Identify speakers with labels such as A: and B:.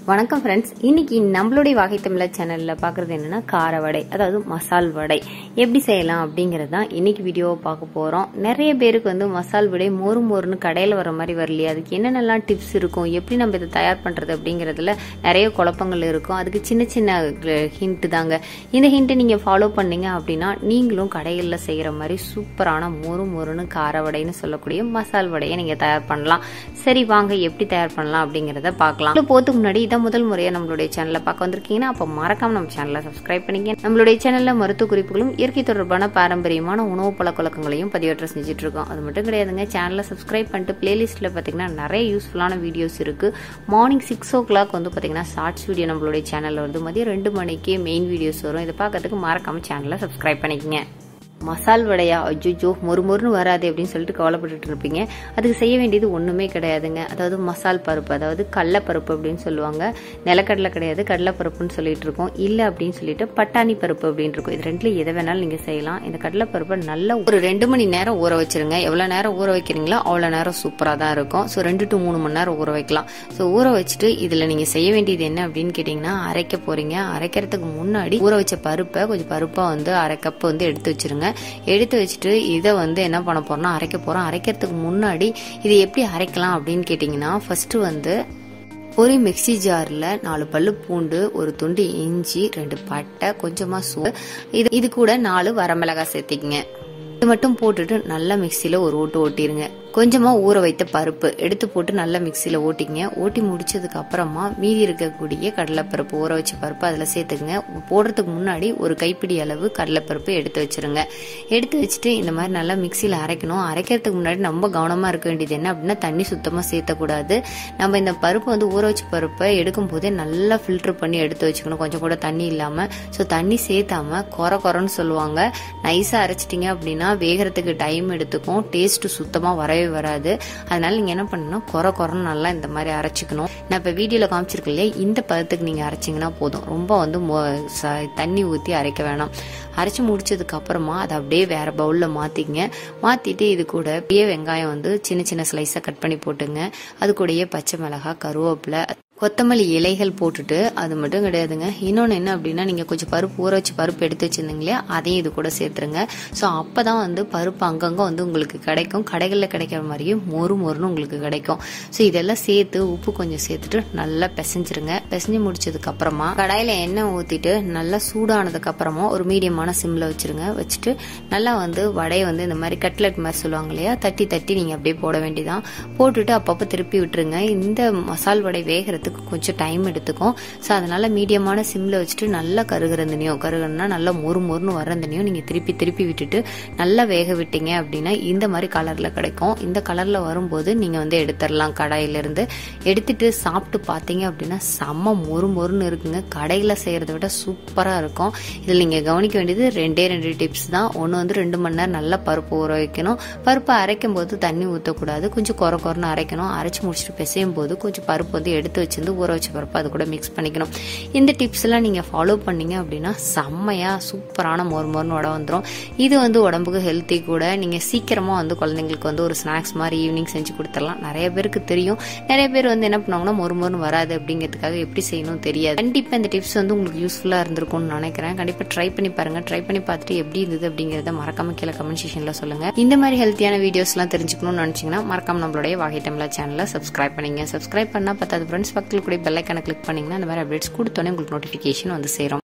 A: வணக்கம் ஃப்ரெண்ட்ஸ் இன்னைக்கு நம்மளுடைய வாகை தமிழர் சேனல்ல பாக்குறது என்னன்னா கார வடை அதாவது மசால் வடை எப்படி செய்யலாம் அப்படிங்கறது தான் இன்னைக்கு வீடியோவை பார்க்க போறோம் நிறைய பேருக்கு வந்து மசால் வடை மொறு மொறுன்னு கடையில வர மாதிரி வரலையா அதுக்கு என்னென்னலாம் டிப்ஸ் இருக்கும் எப்படி நம்ம இதை தயார் பண்றது அப்படிங்கறதுல நிறைய குழப்பங்கள் இருக்கும் அதுக்கு சின்ன சின்ன ஹிண்ட் தாங்க இந்த ஹிண்ட்டை நீங்க ஃபாலோ பண்ணீங்க அப்படின்னா நீங்களும் கடைகளில் செய்யற மாதிரி சூப்பரான மொறு மொறுன்னு கார வடைன்னு சொல்லக்கூடிய மசால் வடையை நீங்க தயார் பண்ணலாம் சரி வாங்க எப்படி தயார் பண்ணலாம் அப்படிங்கறத பார்க்கலாம் இது போறதுக்கு முன்னாடி இதான் முதல் முறையா நம்மளுடைய சேனலை பார்க்க வந்திருக்கீங்கன்னா அப்போ மறக்காம நம்ம சேனலை சப்ஸ்கிரைப் பண்ணிக்க நம்மளுடைய சேனல்ல மருத்துவ குறிப்புகளும் இயற்கை தொடர்பான பாரம்பரியமான உணவு பழக்க வழக்கங்களையும் பதிவேற்றம் செஞ்சுட்டு இருக்கோம் அது மட்டும் கிடையாதுங்க சேனலை சப்ஸ்கிரைப் பண்ணிட்டு பிளேலிஸ்ட்ல பாத்தீங்கன்னா நிறைய யூஸ்ஃபுல்லான வீடியோஸ் இருக்கு மார்னிங் சிக்ஸ் ஓ கிளாக் வந்து பாத்தீங்கன்னா ஷார்ட்ஸ் வீடியோ நம்மளுடைய சேனல்ல வருது மதியம் ரெண்டு மணிக்கு மெயின் வீடியோஸ் வரும் இதை பார்க்கறதுக்கு மறக்காம சேனலை சப்ஸ்கிரைப் பண்ணிக்கங்க மசால் வடையா அஜுஜோ மொறுமொறுன்னு வராது அப்படின்னு சொல்லிட்டு கவலைப்பட்டுட்டு இருப்பீங்க அதுக்கு செய்ய வேண்டியது ஒன்றுமே கிடையாதுங்க அதாவது மசால் பருப்பு அதாவது கடலைப்பருப்பு அப்படின்னு சொல்லுவாங்க நிலக்கடலை கிடையாது கடலைப்பருப்புன்னு சொல்லிட்டு இருக்கோம் இல்லை அப்படின்னு சொல்லிட்டு பட்டாணி பருப்பு அப்படின்னு இருக்கும் இது ரெண்டுல எதை வேணாலும் நீங்கள் செய்யலாம் இந்த கடலைப்பருப்பை நல்லா ஒரு ரெண்டு மணி நேரம் ஊற வச்சிருங்க எவ்வளோ நேரம் ஊற வைக்கிறீங்களோ அவ்வளோ நேரம் சூப்பராக தான் இருக்கும் ஸோ ரெண்டு டு மூணு மணி நேரம் ஊற வைக்கலாம் ஸோ ஊற வச்சுட்டு இதில் நீங்கள் செய்ய வேண்டியது என்ன அப்படின்னு கேட்டிங்கன்னா அரைக்க போறீங்க அரைக்கிறதுக்கு முன்னாடி ஊற வச்ச பருப்பை கொஞ்சம் பருப்பை வந்து அரை கப் வந்து எடுத்து வச்சிருங்க எடுத்து வச்சுட்டு இதை வந்து என்ன பண்ண போறோம்னா அரைக்க போறோம் அரைக்கிறதுக்கு முன்னாடி இதை எப்படி அரைக்கலாம் அப்படின்னு கேட்டிங்கன்னா ஃபர்ஸ்ட் வந்து ஒரு மிக்சி ஜாரில் நாலு பல்லு பூண்டு ஒரு துண்டு இஞ்சி ரெண்டு பட்டை கொஞ்சமாக சூ இது இது கூட நாலு வரமிளகாய் சேர்த்திக்கங்க இது மட்டும் போட்டுட்டு நல்லா மிக்சியில் ஒரு ஓட்டு ஓட்டிருங்க கொஞ்சமாக ஊற வைத்த பருப்பு எடுத்து போட்டு நல்லா மிக்சியில் ஓட்டிங்க ஓட்டி முடிச்சதுக்கு அப்புறமா மீதி இருக்கக்கூடிய கடலைப்பருப்பு ஊற வச்ச பருப்பு அதில் சேர்த்துக்குங்க போடுறதுக்கு முன்னாடி ஒரு கைப்பிடி அளவு கடலைப்பருப்பு எடுத்து வச்சிருங்க எடுத்து வச்சுட்டு இந்த மாதிரி நல்லா மிக்சியில் அரைக்கணும் அரைக்கிறதுக்கு முன்னாடி ரொம்ப கவனமாக இருக்க வேண்டியது என்ன அப்படின்னா தண்ணி சுத்தமாக சேர்த்தக்கூடாது நம்ம இந்த பருப்பு வந்து ஊற வச்ச பருப்பை எடுக்கும் போதே நல்லா ஃபில்டர் பண்ணி எடுத்து வச்சுக்கணும் கொஞ்சம் கூட தண்ணி இல்லாமல் ஸோ தண்ணி சேர்த்தாம குறை குறைன்னு சொல்லுவாங்க நைஸாக அரைச்சிட்டிங்க அப்படின்னா வேகிறதுக்கு டைம் எடுத்துக்கும் டேஸ்ட் சுத்தமாக வரவே வராது அதனால நீங்க என்ன பண்ணணும் குறை குறைன்னு நல்லா இந்த மாதிரி அரைச்சிக்கணும் நான் இப்ப வீடியோல காமிச்சிருக்கேன் இல்லையா இந்த பதத்துக்கு நீங்க அரைச்சிங்கன்னா போதும் ரொம்ப வந்து தண்ணி ஊத்தி அரைக்க வேணாம் அரைச்சி முடிச்சதுக்கு அப்புறமா அதை அப்படியே வேற பவுல்ல மாத்திக்கங்க மாத்திட்டு இது கூட அப்படியே வெங்காயம் வந்து சின்ன சின்ன ஸ்லைஸா கட் பண்ணி போட்டுங்க அது கூடயே பச்சை மிளகாய் கருவேப்பிலை கொத்தமல்லி இலைகள் போட்டுட்டு அது மட்டும் கிடையாதுங்க இன்னொன்று என்ன அப்படின்னா நீங்கள் கொஞ்சம் பருப்பு ஊற வச்சு பருப்பு எடுத்து வச்சிருந்தீங்களே அதையும் இது கூட சேர்த்துருங்க ஸோ அப்போ தான் வந்து பருப்பு அங்கங்கே வந்து உங்களுக்கு கிடைக்கும் கடைகளில் கிடைக்கிற மாதிரியே மொறு மொறுன்னு உங்களுக்கு கிடைக்கும் ஸோ இதெல்லாம் சேர்த்து உப்பு கொஞ்சம் சேர்த்துட்டு நல்லா பிசைஞ்சிருங்க பிசைஞ்சு முடிச்சதுக்கு அப்புறமா கடாயில் எண்ணெய் ஊற்றிட்டு நல்லா சூடானதுக்கு அப்புறமா ஒரு மீடியமான சிம்மில் வச்சிருங்க வச்சுட்டு நல்லா வந்து வடையை வந்து இந்த மாதிரி கட்லெட் மாதிரி சொல்லுவாங்க இல்லையா தட்டி தட்டி நீங்கள் அப்படியே போட வேண்டியதான் போட்டுட்டு அப்பப்போ திருப்பி விட்டுருங்க இந்த மசால் வடை வேகிறது பண்ணுறதுக்கு கொஞ்சம் டைம் எடுத்துக்கும் ஸோ அதனால மீடியமான சிம்ல வச்சுட்டு நல்லா கருகிறந்தனையும் கருகணும்னா நல்லா மொறு மொறுன்னு வரந்தனையும் நீங்கள் திருப்பி திருப்பி விட்டுட்டு நல்லா வேக விட்டீங்க அப்படின்னா இந்த மாதிரி கலரில் கிடைக்கும் இந்த கலரில் வரும்போது நீங்கள் வந்து எடுத்துடலாம் கடாயிலிருந்து எடுத்துட்டு சாப்பிட்டு பார்த்தீங்க அப்படின்னா செம்ம மொறு மொறுன்னு இருக்குங்க கடையில் செய்கிறத விட சூப்பராக இருக்கும் இதில் நீங்கள் கவனிக்க வேண்டியது ரெண்டே ரெண்டு டிப்ஸ் தான் ஒன்று வந்து ரெண்டு மணி நேரம் நல்லா பருப்பு ஊற வைக்கணும் பருப்பை அரைக்கும் போது தண்ணி ஊற்றக்கூடாது கொஞ்சம் குறை குறைன்னு அரைக்கணும் அரைச்சி முடிச்சுட்டு பிசையும் போது கொஞ்சம் பருப்பு வந்து எடுத்து வச்சு வச்சிருந்து ஊற வச்ச பருப்பு அது கூட மிக்ஸ் பண்ணிக்கணும் இந்த டிப்ஸ் எல்லாம் நீங்க ஃபாலோ பண்ணீங்க அப்படின்னா செம்மையா சூப்பரான மோர் மோர்னு வடை வந்துடும் இது வந்து உடம்புக்கு ஹெல்த்தி கூட நீங்க சீக்கிரமா வந்து குழந்தைங்களுக்கு வந்து ஒரு ஸ்நாக்ஸ் மாதிரி ஈவினிங் செஞ்சு கொடுத்துடலாம் நிறைய பேருக்கு தெரியும் நிறைய பேர் வந்து என்ன பண்ணுவாங்கன்னா மொறு மொறுன்னு வராது அப்படிங்கிறதுக்காக எப்படி செய்யணும் தெரியாது கண்டிப்பா இந்த டிப்ஸ் வந்து உங்களுக்கு யூஸ்ஃபுல்லா இருந்திருக்கும்னு நினைக்கிறேன் கண்டிப்பா ட்ரை பண்ணி பாருங்க ட்ரை பண்ணி பார்த்துட்டு எப்படி இருந்தது அப்படிங்கறத மறக்காம கீழே கமெண்ட் செக்ஷன்ல சொல்லுங்க இந்த மாதிரி ஹெல்த்தியான வீடியோஸ் எல்லாம் தெரிஞ்சுக்கணும்னு நினைச்சீங்கன்னா மறக்காம நம்மளுடைய வாகை தமிழா சேனலை சப்ஸ்கிரைப் பண்ணிங்க சப்ஸ்கிரைப் பண்ணா பத்தாது ஃப்ரெண்ட்ஸ் பக்கத்தில் கூட பெல்லைக்கான கிளிக் பண்ணிங்கன்னா அந்த மாதிரி அப்டேட்ஸ் கொடுத்தோன்னே உங்களுக்கு நோட்டிஃபிகேஷன் வந்து சேரும்